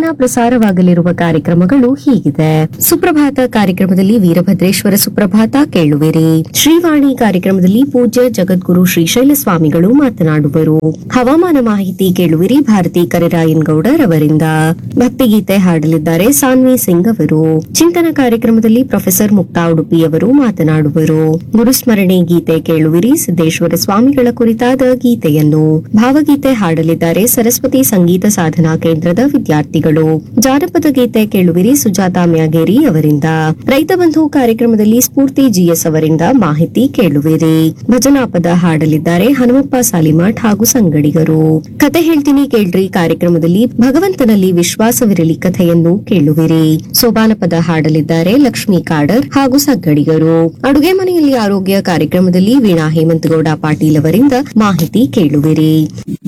ದಿನ ಪ್ರಸಾರವಾಗಲಿರುವ ಕಾರ್ಯಕ್ರಮಗಳು ಹೀಗಿದೆ ಸುಪ್ರಭಾತ ಕಾರ್ಯಕ್ರಮದಲ್ಲಿ ವೀರಭದ್ರೇಶ್ವರ ಸುಪ್ರಭಾತ ಕೇಳುವಿರಿ ಶ್ರೀವಾಣಿ ಕಾರ್ಯಕ್ರಮದಲ್ಲಿ ಪೂಜ್ಯ ಜಗದ್ಗುರು ಶ್ರೀಶೈಲ ಸ್ವಾಮಿಗಳು ಮಾತನಾಡುವರು ಹವಾಮಾನ ಮಾಹಿತಿ ಕೇಳುವಿರಿ ಭಾರತಿ ಕರಿರಾಯನ್ ಗೌಡರ್ ಅವರಿಂದ ಭಕ್ತಿಗೀತೆ ಹಾಡಲಿದ್ದಾರೆ ಸಾನ್ವಿ ಸಿಂಗ್ ಅವರು ಚಿಂತನ ಕಾರ್ಯಕ್ರಮದಲ್ಲಿ ಪ್ರೊಫೆಸರ್ ಮುಕ್ತಾ ಉಡುಪಿ ಅವರು ಮಾತನಾಡುವರು ಗುರುಸ್ಮರಣೆ ಗೀತೆ ಕೇಳುವಿರಿ ಸಿದ್ದೇಶ್ವರ ಸ್ವಾಮಿಗಳ ಕುರಿತಾದ ಗೀತೆಯನ್ನು ಭಾವಗೀತೆ ಹಾಡಲಿದ್ದಾರೆ ಸರಸ್ವತಿ ಸಂಗೀತ ಸಾಧನಾ ಕೇಂದ್ರದ ವಿದ್ಯಾರ್ಥಿಗಳು ಜಾನಪದ ಗೀತೆ ಕೇಳುವಿರಿ ಸುಜಾತಾ ಮ್ಯಾಗೇರಿ ಅವರಿಂದ ರೈತ ಬಂಧು ಕಾರ್ಯಕ್ರಮದಲ್ಲಿ ಸ್ಫೂರ್ತಿ ಜಿಎಸ್ ಅವರಿಂದ ಮಾಹಿತಿ ಕೇಳುವಿರಿ ಭಜನಾ ಪದ ಹಾಡಲಿದ್ದಾರೆ ಹನುಮಪ್ಪ ಸಾಲಿಮಠ್ ಹಾಗೂ ಸಂಗಡಿಗರು ಕತೆ ಹೇಳ್ತೀನಿ ಕೇಳ್ರಿ ಕಾರ್ಯಕ್ರಮದಲ್ಲಿ ಭಗವಂತನಲ್ಲಿ ವಿಶ್ವಾಸವಿರಲಿ ಕಥೆಯನ್ನು ಕೇಳುವಿರಿ ಸೋಬಾನ ಪದ ಹಾಡಲಿದ್ದಾರೆ ಲಕ್ಷ್ಮೀ ಕಾಡರ್ ಹಾಗೂ ಸಂಗಡಿಗರು ಅಡುಗೆ ಮನೆಯಲ್ಲಿ ಆರೋಗ್ಯ ಕಾರ್ಯಕ್ರಮದಲ್ಲಿ ವೀಣಾ ಹೇಮಂತಗೌಡ ಪಾಟೀಲ್ ಅವರಿಂದ ಮಾಹಿತಿ ಕೇಳುವಿರಿ